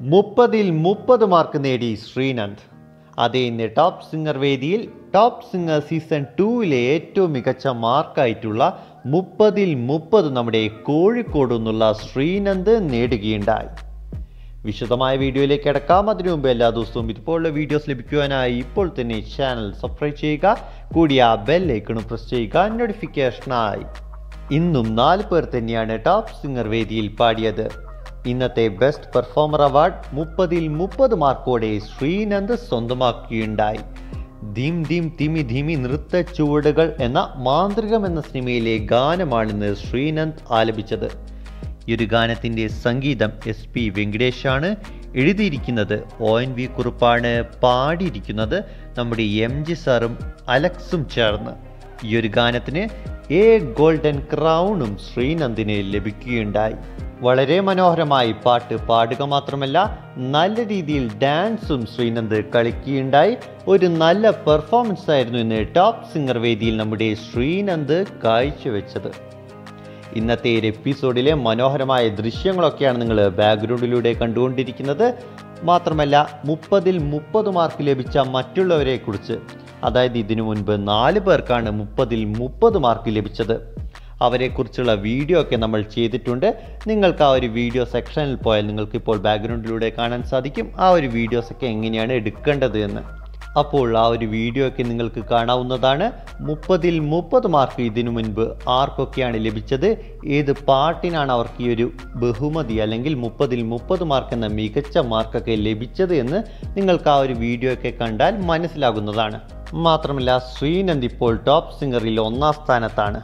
മുപ്പതിൽ മുപ്പത് മാർക്ക് നേടി ശ്രീനന്ദ് അതേ ഇന്ന് ടോപ്പ് സിംഗർ വേദിയിൽ ടോപ്പ് സിംഗർ സീസൺ ടൂവിലെ ഏറ്റവും മികച്ച മാർക്കായിട്ടുള്ള മുപ്പതിൽ മുപ്പത് നമ്മുടെ കോഴിക്കോട് നിന്നുള്ള ശ്രീനന്ദ് നേടുകയുണ്ടായി വിശദമായ വീഡിയോയിലേക്ക് കിടക്കാം അതിനു മുമ്പ് എല്ലാ ദിവസവും ഇതുപോലുള്ള വീഡിയോസ് ലഭിക്കുവാനായി ഇപ്പോൾ തന്നെ ചാനൽ സബ്സ്ക്രൈബ് ചെയ്യുക കൂടി ആ ബെൽ ഐക്കണും പ്രസ് ചെയ്യുക നോട്ടിഫിക്കേഷനായി ഇന്നും നാല് പേർ തന്നെയാണ് ടോപ്പ് സിംഗർ വേദിയിൽ പാടിയത് ഇന്നത്തെ ബെസ്റ്റ് പെർഫോമർ അവാർഡ് മുപ്പതിൽ മുപ്പത് മാർക്കോടെ ശ്രീനന്ദ് സ്വന്തമാക്കുകയുണ്ടായി ധീം ധീം തിമി ധിമി നൃത്ത ചുവടുകൾ എന്ന മാന്ത്രികം എന്ന സിനിമയിലെ ഗാനമാണിന്ന് ശ്രീനന്ദ് ആലപിച്ചത് ഈ ഒരു ഗാനത്തിൻ്റെ സംഗീതം എസ് പി വെങ്കടേഷാണ് എഴുതിയിരിക്കുന്നത് ഒ എൻ വി കുറുപ്പാണ് പാടിയിരിക്കുന്നത് നമ്മുടെ എം ജി സാറും അലക്സും ചേർന്ന് ഈ ഒരു ഗാനത്തിന് എ ഗോൾഡൻ ക്രൗണും ശ്രീനന്ദിന് ലഭിക്കുകയുണ്ടായി വളരെ മനോഹരമായി പാട്ട് പാടുക മാത്രമല്ല നല്ല രീതിയിൽ ഡാൻസും ശ്രീനന്ദ് കളിക്കുകയുണ്ടായി ഒരു നല്ല പെർഫോമൻസ് ആയിരുന്നു ഇന്ന് ടോപ്പ് സിംഗർ വേദിയിൽ നമ്മുടെ ശ്രീനന്ദ് കാഴ്ചവെച്ചത് ഇന്നത്തെ ഒരു എപ്പിസോഡിലെ മനോഹരമായ ദൃശ്യങ്ങളൊക്കെയാണ് നിങ്ങൾ ബാക്ക്ഗ്രൗണ്ടിലൂടെ കണ്ടുകൊണ്ടിരിക്കുന്നത് മാത്രമല്ല മുപ്പതിൽ മുപ്പത് മാർക്ക് ലഭിച്ച മറ്റുള്ളവരെ കുറിച്ച് അതായത് ഇതിനു മുൻപ് നാല് പേർക്കാണ് മുപ്പതിൽ മുപ്പത് മാർക്ക് ലഭിച്ചത് അവരെക്കുറിച്ചുള്ള വീഡിയോ ഒക്കെ നമ്മൾ ചെയ്തിട്ടുണ്ട് നിങ്ങൾക്ക് ആ ഒരു വീഡിയോ സെക്ഷനിൽ പോയാൽ നിങ്ങൾക്ക് ഇപ്പോൾ ബാക്ക്ഗ്രൗണ്ടിലൂടെ കാണാൻ സാധിക്കും ആ ഒരു വീഡിയോസ് ഒക്കെ എങ്ങനെയാണ് എടുക്കേണ്ടത് എന്ന് അപ്പോൾ ആ ഒരു വീഡിയോ ഒക്കെ നിങ്ങൾക്ക് കാണാവുന്നതാണ് മുപ്പതിൽ മുപ്പത് മാർക്ക് ഇതിനു മുൻപ് ആർക്കൊക്കെയാണ് ലഭിച്ചത് ഏത് പാട്ടിനാണ് അവർക്ക് ഈ ഒരു ബഹുമതി അല്ലെങ്കിൽ മുപ്പതിൽ മുപ്പത് മാർക്ക് എന്ന മികച്ച മാർക്കൊക്കെ ലഭിച്ചത് എന്ന് നിങ്ങൾക്ക് ആ ഒരു വീഡിയോ ഒക്കെ കണ്ടാൽ മനസ്സിലാകുന്നതാണ് മാത്രമല്ല ശ്രീനന്ദ് ഇപ്പോൾ ടോപ്പ് സിംഗറിൽ ഒന്നാം സ്ഥാനത്താണ്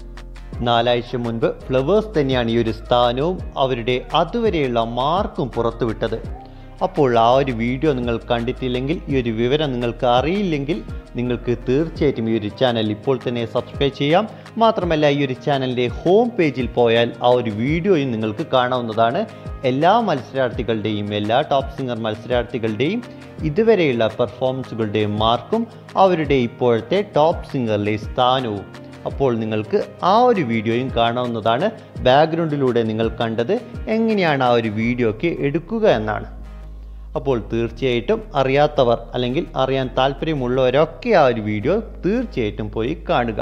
നാലാഴ്ച മുൻപ് ഫ്ലവേഴ്സ് തന്നെയാണ് ഈ ഒരു സ്ഥാനവും അവരുടെ അതുവരെയുള്ള മാർക്കും പുറത്തുവിട്ടത് അപ്പോൾ ആ ഒരു വീഡിയോ നിങ്ങൾ കണ്ടിട്ടില്ലെങ്കിൽ ഈ ഒരു വിവരം നിങ്ങൾക്ക് അറിയില്ലെങ്കിൽ നിങ്ങൾക്ക് തീർച്ചയായിട്ടും ഈ ഒരു ചാനൽ ഇപ്പോൾ തന്നെ സബ്സ്ക്രൈബ് ചെയ്യാം മാത്രമല്ല ഈ ഒരു ചാനലിൻ്റെ ഹോം പേജിൽ പോയാൽ ആ ഒരു വീഡിയോയും നിങ്ങൾക്ക് കാണാവുന്നതാണ് എല്ലാ മത്സരാർത്ഥികളുടെയും എല്ലാ ടോപ്പ് സിംഗർ മത്സരാർത്ഥികളുടെയും ഇതുവരെയുള്ള പെർഫോമൻസുകളുടെയും മാർക്കും അവരുടെ ഇപ്പോഴത്തെ ടോപ്പ് സിംഗറിലെ സ്ഥാനവും അപ്പോൾ നിങ്ങൾക്ക് ആ ഒരു വീഡിയോയും കാണാവുന്നതാണ് ബാക്ക്ഗ്രൗണ്ടിലൂടെ നിങ്ങൾ കണ്ടത് എങ്ങനെയാണ് ആ ഒരു വീഡിയോ ഒക്കെ എടുക്കുക എന്നാണ് അപ്പോൾ തീർച്ചയായിട്ടും അറിയാത്തവർ അല്ലെങ്കിൽ അറിയാൻ താല്പര്യമുള്ളവരൊക്കെ ആ ഒരു വീഡിയോ തീർച്ചയായിട്ടും പോയി കാണുക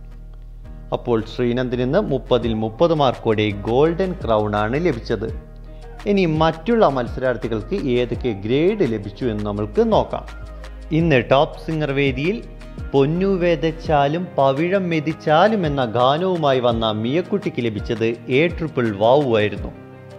അപ്പോൾ ശ്രീനന്ദിന് നിന്ന് മുപ്പതിൽ മുപ്പത് മാർക്കോടെ ഗോൾഡൻ ക്രൗൺ ആണ് ലഭിച്ചത് ഇനി മറ്റുള്ള മത്സരാർത്ഥികൾക്ക് ഏതൊക്കെ ഗ്രേഡ് ലഭിച്ചു എന്ന് നമ്മൾക്ക് നോക്കാം ഇന്ന് ടോപ്പ് സിംഗർ വേദിയിൽ പൊന്നു വേദച്ചാലും പവിഴം മെതിച്ചാലും എന്ന ഗാനവുമായി വന്ന മിയക്കുട്ടിക്ക് ലഭിച്ചത് എ ട്രിപ്പിൾ വാവു ആയിരുന്നു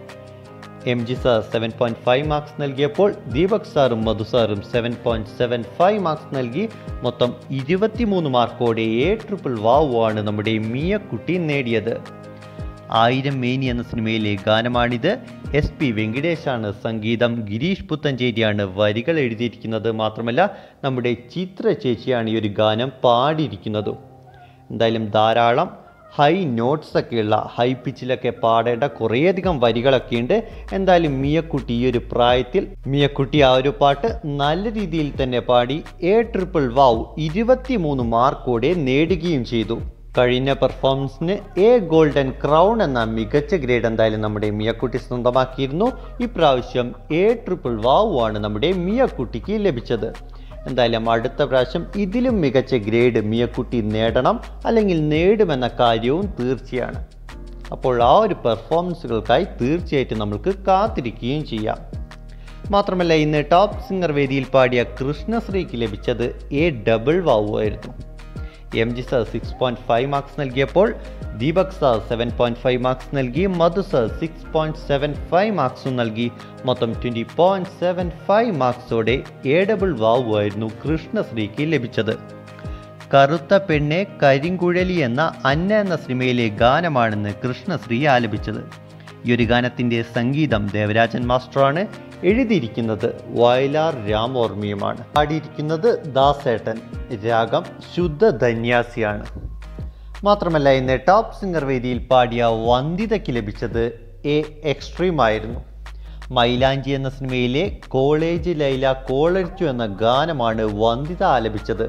M G sir seven point five marks നൽകിയപ്പോൾ ദീപക് സാറും മധു സാറും seven point seven five marks നൽകി മൊത്തം ഇരുപത്തിമൂന്ന് മാർക്കോടെ എ ട്രിപ്പിൾ വാവു ആണ് നമ്മുടെ മിയക്കുട്ടി നേടിയത് ആയിരം മേനി എന്ന സിനിമയിലെ ഗാനമാണിത് എസ് പി വെങ്കടേഷാണ് സംഗീതം ഗിരീഷ് പുത്തഞ്ചേരിയാണ് വരികൾ എഴുതിയിരിക്കുന്നത് മാത്രമല്ല നമ്മുടെ ചിത്ര ചേച്ചിയാണ് ഈ ഒരു ഗാനം പാടിയിരിക്കുന്നതും എന്തായാലും ധാരാളം ഹൈ നോട്ട്സ് ഒക്കെയുള്ള ഹൈ പിച്ചിലൊക്കെ പാടേണ്ട കുറേയധികം വരികളൊക്കെ ഉണ്ട് എന്തായാലും മിയക്കുട്ടി ഈ ഒരു പ്രായത്തിൽ മിയക്കുട്ടി ആ ഒരു പാട്ട് നല്ല രീതിയിൽ തന്നെ പാടി എ ട്രിപ്പിൾ വാവ് ഇരുപത്തിമൂന്ന് മാർക്കോടെ നേടുകയും ചെയ്തു കഴിഞ്ഞ പെർഫോമൻസിന് എ ഗോൾഡൻ ക്രൗൺ എന്ന മികച്ച ഗ്രേഡ് എന്തായാലും നമ്മുടെ മിയക്കുട്ടി സ്വന്തമാക്കിയിരുന്നു ഇപ്രാവശ്യം എ ട്രിപ്പിൾ വാവു ആണ് നമ്മുടെ മിയക്കുട്ടിക്ക് ലഭിച്ചത് എന്തായാലും അടുത്ത പ്രാവശ്യം ഇതിലും മികച്ച ഗ്രേഡ് മിയക്കുട്ടി നേടണം അല്ലെങ്കിൽ നേടുമെന്ന കാര്യവും തീർച്ചയാണ് അപ്പോൾ ആ ഒരു പെർഫോമൻസുകൾക്കായി തീർച്ചയായിട്ടും നമുക്ക് കാത്തിരിക്കുകയും ചെയ്യാം മാത്രമല്ല ഇന്ന് ടോപ്പ് സിംഗർ വേദിയിൽ പാടിയ കൃഷ്ണശ്രീക്ക് ലഭിച്ചത് എ ഡബിൾ വാവു ആയിരുന്നു M G sir six point five marks നൽകിയപ്പോൾ Deepak sir seven point five marks നൽകി Madhu sir six point seven five മാർക്സും നൽകി മൊത്തം ട്വൻറ്റി പോയിൻറ്റ് സെവൻ ഫൈവ് മാർക്സോടെ എ ഡബിൾ വാവു ആയിരുന്നു കൃഷ്ണശ്രീക്ക് ലഭിച്ചത് കറുത്ത പെണ്ണെ കരിങ്കുഴലി എന്ന അന്ന എന്ന സിനിമയിലെ ഗാനമാണെന്ന് കൃഷ്ണശ്രീ ആലപിച്ചത് ഈ ഒരു ഗാനത്തിൻ്റെ സംഗീതം ദേവരാജൻ മാസ്റ്ററാണ് എഴുതിയിരിക്കുന്നത് വയലാർ രാമോർമിയുമാണ് പാടിയിരിക്കുന്നത് ദാസേട്ടൻ രാഗം ശുദ്ധ ധന്യാസിയാണ് മാത്രമല്ല ഇന്ന് ടോപ്പ് സിംഗർ വേദിയിൽ പാടിയ വന്ദിതയ്ക്ക് ലഭിച്ചത് എ എക്സ്ട്രീം ആയിരുന്നു മൈലാഞ്ചി എന്ന സിനിമയിലെ കോളേജ് ലൈല കോളരിച്ചു എന്ന ഗാനമാണ് വന്ദിത ആലപിച്ചത്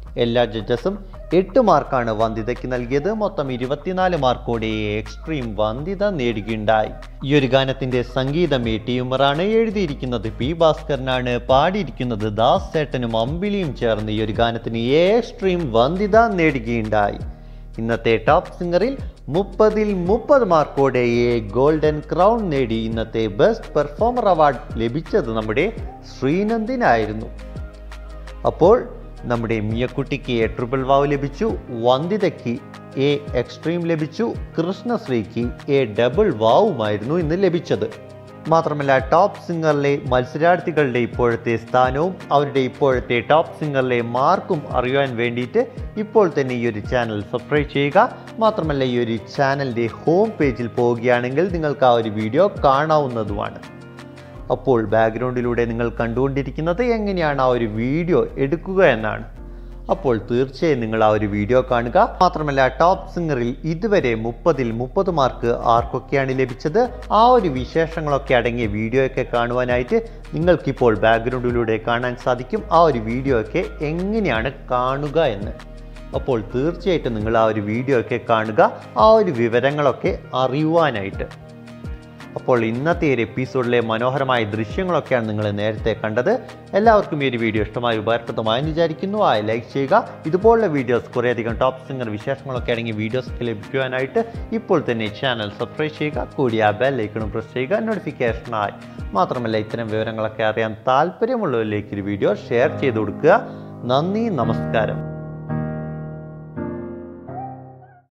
എല്ലാ ജഡ്ജസും എട്ട് മാർക്കാണ് വന്ദിതയ്ക്ക് നൽകിയത് മൊത്തം ഇരുപത്തിനാല് മാർക്കോടെ എക്സ്ട്രീം വന്ദിത നേടുകയുണ്ടായി ഈ ഒരു ഗാനത്തിന്റെ സംഗീതം എ ടി ഉമറാണ് എഴുതിയിരിക്കുന്നത് പി ഭാസ്കരനാണ് പാടിയിരിക്കുന്നത് ദാസ് ചേട്ടനും അമ്പിളിയും ചേർന്ന് ഈ ഒരു ഗാനത്തിന് എക്സ്ട്രീം വന്ദിത നേടുകയുണ്ടായി ഇന്നത്തെ ടോപ്പ് സിംഗറിൽ മുപ്പതിൽ മുപ്പത് മാർക്കോടെ എ ഗോൾഡൻ ക്രൗൺ നേടി ഇന്നത്തെ ബെസ്റ്റ് പെർഫോമർ അവാർഡ് ലഭിച്ചത് നമ്മുടെ ശ്രീനന്ദിനായിരുന്നു അപ്പോൾ നമ്മുടെ മിയക്കുട്ടിക്ക് എ ട്രിപ്പിൾ വാവ് ലഭിച്ചു വന്ദിതയ്ക്ക് എ എക്സ്ട്രീം ലഭിച്ചു കൃഷ്ണശ്രീക്ക് എ ഡബിൾ വാവുമായിരുന്നു ഇന്ന് ലഭിച്ചത് മാത്രമല്ല ടോപ്പ് സിംഗറിലെ മത്സരാർത്ഥികളുടെ ഇപ്പോഴത്തെ സ്ഥാനവും അവരുടെ ഇപ്പോഴത്തെ ടോപ്പ് സിംഗറിലെ മാർക്കും അറിയാൻ വേണ്ടിയിട്ട് ഇപ്പോൾ തന്നെ ഈ ഒരു ചാനൽ സബ്സ്ക്രൈബ് ചെയ്യുക മാത്രമല്ല ഈ ഒരു ചാനലിൻ്റെ ഹോം പേജിൽ പോവുകയാണെങ്കിൽ നിങ്ങൾക്ക് ആ ഒരു വീഡിയോ കാണാവുന്നതുമാണ് അപ്പോൾ ബാക്ക്ഗ്രൗണ്ടിലൂടെ നിങ്ങൾ കണ്ടുകൊണ്ടിരിക്കുന്നത് എങ്ങനെയാണ് ആ ഒരു വീഡിയോ എടുക്കുക എന്നാണ് അപ്പോൾ തീർച്ചയായും നിങ്ങൾ ആ ഒരു വീഡിയോ കാണുക മാത്രമല്ല ടോപ്പ് സിംഗറിൽ ഇതുവരെ മുപ്പതിൽ മുപ്പത് മാർക്ക് ആർക്കൊക്കെയാണ് ലഭിച്ചത് ആ ഒരു വിശേഷങ്ങളൊക്കെ അടങ്ങിയ വീഡിയോ ഒക്കെ കാണുവാനായിട്ട് നിങ്ങൾക്കിപ്പോൾ ബാക്ക്ഗ്രൗണ്ടിലൂടെ കാണാൻ സാധിക്കും ആ ഒരു വീഡിയോ ഒക്കെ എങ്ങനെയാണ് കാണുക എന്ന് അപ്പോൾ തീർച്ചയായിട്ടും നിങ്ങൾ ആ ഒരു വീഡിയോ ഒക്കെ കാണുക ആ ഒരു വിവരങ്ങളൊക്കെ അറിയുവാനായിട്ട് അപ്പോൾ ഇന്നത്തെ ഒരു എപ്പിസോഡിലെ മനോഹരമായ ദൃശ്യങ്ങളൊക്കെയാണ് നിങ്ങൾ നേരത്തെ കണ്ടത് എല്ലാവർക്കും ഈ ഒരു വീഡിയോ ഇഷ്ടമായി ഉപകാരപ്രദമായെന്ന് വിചാരിക്കുന്നു ആ ലൈക്ക് ചെയ്യുക ഇതുപോലുള്ള വീഡിയോസ് കുറേയധികം ടോപ്പ് സിംഗർ വിശേഷങ്ങളൊക്കെ അടങ്ങിയ വീഡിയോസ് ഒക്കെ ലഭിക്കുവാനായിട്ട് ഇപ്പോൾ തന്നെ ചാനൽ സബ്സ്ക്രൈബ് ചെയ്യുക കൂടി ആ ബെൽ ഐക്കണും പ്രസ് ചെയ്യുക നോട്ടിഫിക്കേഷനായി മാത്രമല്ല ഇത്തരം വിവരങ്ങളൊക്കെ അറിയാൻ താല്പര്യമുള്ളവരിലേക്ക് ഒരു വീഡിയോ ഷെയർ ചെയ്ത് കൊടുക്കുക നന്ദി നമസ്കാരം